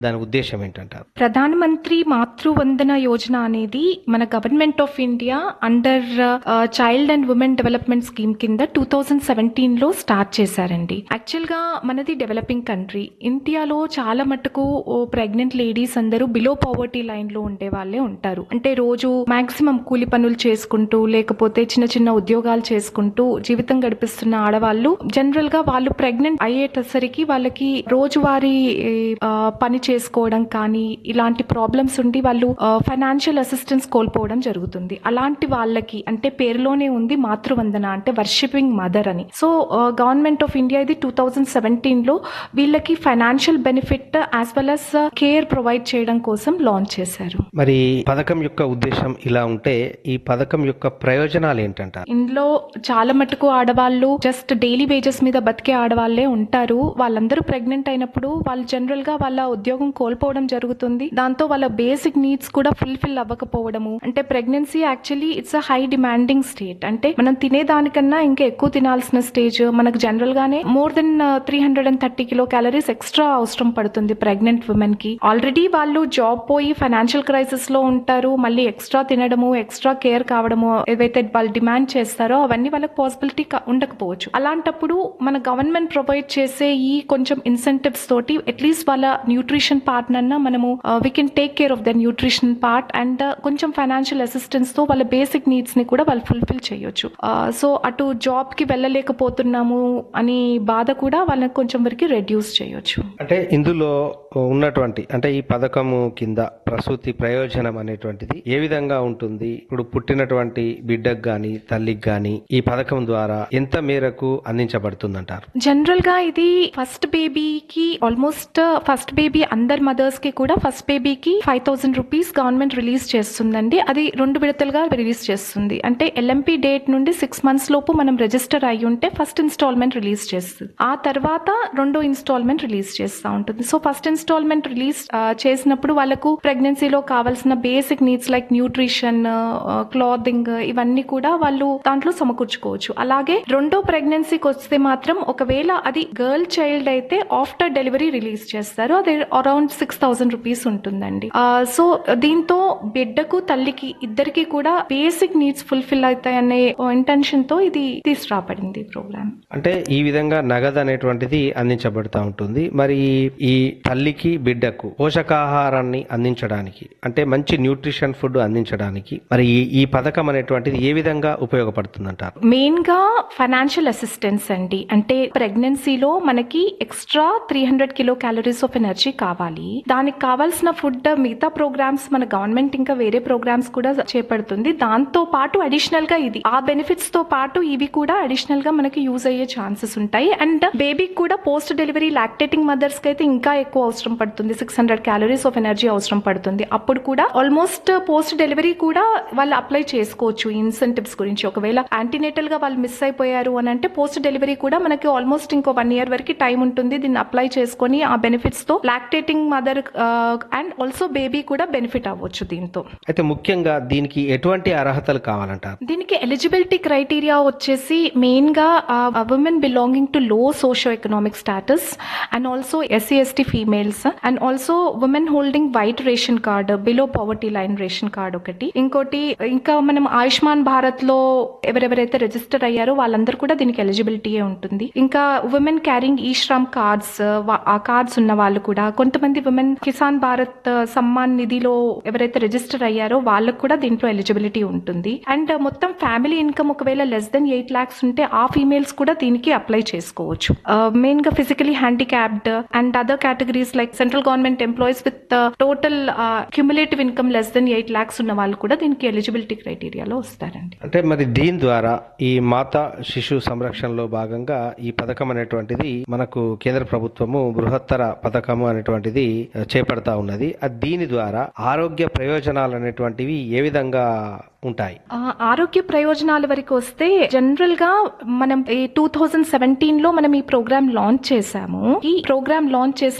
దాని ఉద్దేశం ఏంటంటారు ప్రధానమంత్రి మాతృవందన యోజన అనేది మన government of India under child and women development scheme కింద టూ థౌజండ్ సెవెంటీన్ లో స్టార్ట్ చేశారండి యాక్చువల్ గా మనది డెవలపింగ్ కంట్రీ ఇండియాలో చాలా మటుకు ప్రెగ్నెంట్ లేడీస్ అందరూ బిలో పావర్టీ లైన్ లో ఉండే వాళ్ళే ఉంటారు అంటే రోజు మాక్సిమం కూలి పనులు చేసుకుంటూ లేకపోతే చిన్న చిన్న ఉద్యోగాలు చేసుకుంటూ జీవితం గడిపిస్తున్న ఆడవాళ్ళు జనరల్ గా వాళ్ళు ప్రెగ్నెంట్ అయ్యేటసరికి వాళ్ళకి రోజువారీ ఆ, పని చేసుకోవడం కానీ ఇలాంటి ప్రాబ్లమ్స్ ఉండి వాళ్ళు ఫైనాన్షియల్ అసిస్టెన్స్ కోల్పోవడం జరుగుతుంది అలాంటి వాళ్ళకి అంటే పేరులోనే ఉంది మాతృవందన అంటే వర్షిపింగ్ మదర్ అని సో గవర్నమెంట్ ఆఫ్ ఇండియా ఇది టూ థౌజండ్ సెవెంటీన్ లో వీళ్ళకి financial benefit as well as care provide చేయడం కోసం లాంచ్ చేశారు మరి పథకం యొక్క ఉద్దేశం ఇలా ఉంటే ఈ పథకం యొక్క ప్రయోజనాలు ఏంటంటారు ఇందులో చాలా మటుకు ఆడవాళ్ళు జస్ట్ డైలీ వేజెస్ మీద బతికే ఆడవాళ్లే ఉంటారు వాళ్ళందరూ ప్రెగ్నెంట్ అయినప్పుడు వాళ్ళు జనరల్ గా వాళ్ళ ఉద్యోగం కోల్పోవడం జరుగుతుంది దాంతో వాళ్ళ బేసిక్ నీడ్స్ కూడా ఫుల్ఫిల్ అవ్వకపోవడము అంటే pregnancy actually it's a high demanding state అంటే మనం తినేదానికన్నా ఇంకా ఎక్కువ తినాల్సిన స్టేజ్ మనకు జనరల్ గానే more than three hundred and thirty kilo calories extra అవసరం పడుతుంది ప్రెగ్నెంట్ ఉమెన్ కి ఆల్రెడీ వాళ్ళు జాబ్ పోయి ఫైనాన్షియల్ క్రైసిస్ లో ఉంటారు మళ్ళీ ఎక్స్ట్రా తినడము ఎక్స్ట్రా కేర్ కావడము ఏవైతే వాళ్ళు డిమాండ్ చేస్తారో అవన్నీ వాళ్ళకి పాసిబిలిటీ ఉండకపోవచ్చు అలాంటప్పుడు మన గవర్నమెంట్ ప్రొవైడ్ చేసే ఈ కొంచెం ఇన్సెంటివ్స్ తోటి అట్లీస్ట్ వాళ్ళ న్యూట్రిషన్ పార్ట్ నన్నా మనము we can take care of the nutrition part and కొంచెం ఫైనాన్షియల్ అసిస్టెన్స్ తో వాళ్ళ బేసిక్ నీడ్స్ ని కూడా వాళ్ళు ఫుల్ఫిల్ చేయొచ్చు సో అటు జాబ్ కి వెళ్ళలేకపోతున్నాము అని బాధ కూడా వాళ్ళకి కొంచెం వరకు రెడ్యూస్ చేయొచ్చు అంటే ఇందులో ఉన్నటువంటి అంటే ఈ పథకము కింద ప్రసూతి ప్రయోజనం అనేటువంటిది ఏ విధంగా ఉంటుంది ఇప్పుడు పుట్టినటువంటి బిడ్డకు గాని తల్లికి గాని ఈ పథకం ద్వారా ఎంత మేరకు అందించబడుతుందంటారు జనరల్ గా ఇది ఫస్ట్ బేబీకి ఆల్మోస్ట్ ఫస్ట్ బేబీ అందర్ మదర్స్ కి కూడా ఫస్ట్ బేబీకి five thousand rupees government release చేస్తుందండి అది రెండు విడతలుగా రిలీజ్ చేస్తుంది అంటే ఎల్ఎంపీ డేట్ నుండి సిక్స్ మంత్స్ లోపు మనం రిజిస్టర్ అయి ఉంటే ఫస్ట్ ఇన్స్టాల్మెంట్ రిలీజ్ చేస్తుంది ఆ తర్వాత రెండో ఇన్స్టాల్మెంట్ రిలీజ్ చేస్తూ ఉంటుంది సో ఫస్ట్ ఇన్స్టాల్మెంట్ రిలీజ్ చేసినప్పుడు వాళ్ళకు ప్రెగ్నెన్సీలో కావాల్సిన basic needs like nutrition clothing ఇవన్నీ కూడా వాళ్ళు దాంట్లో సమకూర్చుకోవచ్చు అలాగే రెండో ప్రెగ్నెన్సీకి వస్తే మాత్రం ఒకవేళ అది గర్ల్ చైల్డ్ అయితే ఆఫ్టర్ డెలివరీ రిలీజ్ చేస్తారు అది అరౌండ్ సిక్స్ థౌసండ్ రూపీస్ ఉంటుందండి సో దీంతో బిడ్డకు తల్లికి ఇద్దరికి కూడా బేసిక్ నీడ్స్ ఫుల్ఫిల్ అవుతాయనే ఇంటెన్షన్ తో ఇది తీసుకురాబడింది ప్రోగ్రామ్ అంటే ఈ విధంగా నగదు అనేటువంటిది అందించబడుతూ ఉంటుంది మరి ఈ తల్లికి బిడ్డకు పోషకాహారాన్ని అందించడానికి అంటే మంచి న్యూట్రిషన్ ఫుడ్ అందించడానికి మరి ఈ ఈ పథకం అనేటువంటిది ఏ విధంగా ఉపయోగపడుతుందంటారు మెయిన్ గా ఫైనాన్షియల్ అసిస్టెన్స్ అండి అంటే ప్రెగ్నెన్సీలో మనకి extra three hundred kilo calories of energy కావాలి దానికి కావాల్సిన ఫుడ్ మిగతా ప్రోగ్రామ్స్ మన గవర్నమెంట్ ఇంకా వేరే ప్రోగ్రామ్స్ కూడా చేపడుతుంది దాంతో పాటు అడిషనల్ గా ఇది ఆ బెనిఫిట్స్ తో పాటు ఇవి కూడా అడిషనల్ గా మనకి యూజ్ అయ్యే ఛాన్సెస్ ఉంటాయి అండ్ బేబీకి కూడా పోస్ట్ డెలివరీ లాక్టేటింగ్ మదర్స్ కి అయితే ఇంకా ఎక్కువ అవసరం పడుతుంది six hundred calories of energy అవసరం పడుతుంది అప్పుడు కూడా ఆల్మోస్ట్ పోస్ట్ డెలివరీ కూడా వాళ్ళు అప్లై చేసుకోవచ్చు ఇన్సెంటివ్స్ గురించి ఒకవేళ యాంటీనేటల్ గా వాళ్ళు మిస్ అయిపోయారు అని అంటే పోస్ట్ డెలివరీ కూడా మనకి ఆల్మోస్ట్ ఇంకో వన్ ఇయర్ వరకు టైం ఉంటుంది దీన్ని అప్లై చేసుకొని ఆ బెనిఫిట్స్ తో lactating mother and also baby కూడా బెనిఫిట్ అవ్వచ్చు దీంతో అయితే ముఖ్యంగా దీనికి ఎటువంటి అర్హతలు కావాలంటారు దీనికి ఎలిజిబిలిటీ క్రైటీరియా వచ్చేసి మెయిన్ గా women belonging to low socio economic status and also SC ST females and also women holding white ration card below poverty line ration card ఒకటి ఇంకోటి ఇంకా మనం ఆయుష్మాన్ భారత్ లో ఎవరెవరైతే రిజిస్టర్ అయ్యారో వాళ్ళందరూ కూడా దీనికి ఎలిజిబిలిటీ ఉంటుంది ఇంకా ఉమెన్ క్యారింగ్ ఈ శ్రమ్ కార్డ్స్ ఆ కార్డ్స్ ఉన్న వాళ్ళు కూడా కొంతమంది ఉమెన్ కిసాన్ భారత్ సమ్మాన్ నిధిలో ఎవరైతే రిజిస్టర్ అయ్యారో వాళ్ళకు కూడా దీంట్లో ఎలిజిబిలిటీ ఉంటుంది అండ్ మొత్తం ఫ్యామిలీ ఇన్కమ్ ఒకవేళ లెస్ దెన్ ఎయిట్ లాక్స్ ఉంటే ఆ ఫీమేల్స్ కూడా దీనికి అప్లై చేసుకోవచ్చు మెయిన్ గా physically handicapped and other categories like central government employees with total cumulative income less than eight lakhs ఉన్న వాళ్ళు కూడా దీనికి ఎలిజిబిలిటీ క్రైటీరియాలో వస్తారండి అంటే మరి దీని ద్వారా ఈ మాత శిశు సంరక్షణలో భాగంగా ఈ పథకం అనేటువంటిది మనకు కేంద్ర ప్రభుత్వము బృహత్తర పథకము అనేటువంటిది ఆ, చేపడతా ఉన్నది అది దీని ద్వారా ఆరోగ్య ప్రయోజనాలు అనేటువంటివి ఏ విధంగా ఉంటాయి ఆ, ఆరోగ్య ప్రయోజనాల వరకు వస్తే జనరల్ గా మనం ఈ టూ థౌజండ్ సెవెంటీన్ లో మనం ఈ ప్రోగ్రామ్ లాంచ్ చేశాము ఈ ప్రోగ్రామ్ లాంచ్ చేసినప్పటికీ ఈ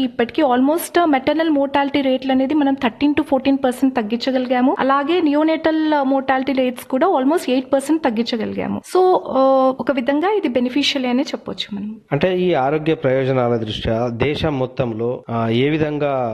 ఇప్పటికీ ఆల్మోస్ట్ మెటర్నల్ మోర్టాలిటీ రేట్లు అనేది మనం థర్టీన్ టు ఫోర్టీన్ పర్సెంట్ తగ్గించగలిగాము అలాగే నియోనేటల్ మోర్టాలిటీ రేట్స్ కూడా ఆల్మోస్ట్ ఎయిట్ పర్సెంట్ తగ్గించగలిగాము సో ఒక విధంగా ఇది బెనిఫిషియల్ అనే చెప్పొచ్చు మనం అంటే ఈ ఆరోగ్య ప్రయోజనాల దృష్ట్యా దేశం మొత్తంలో ఆ, ఏ విధంగా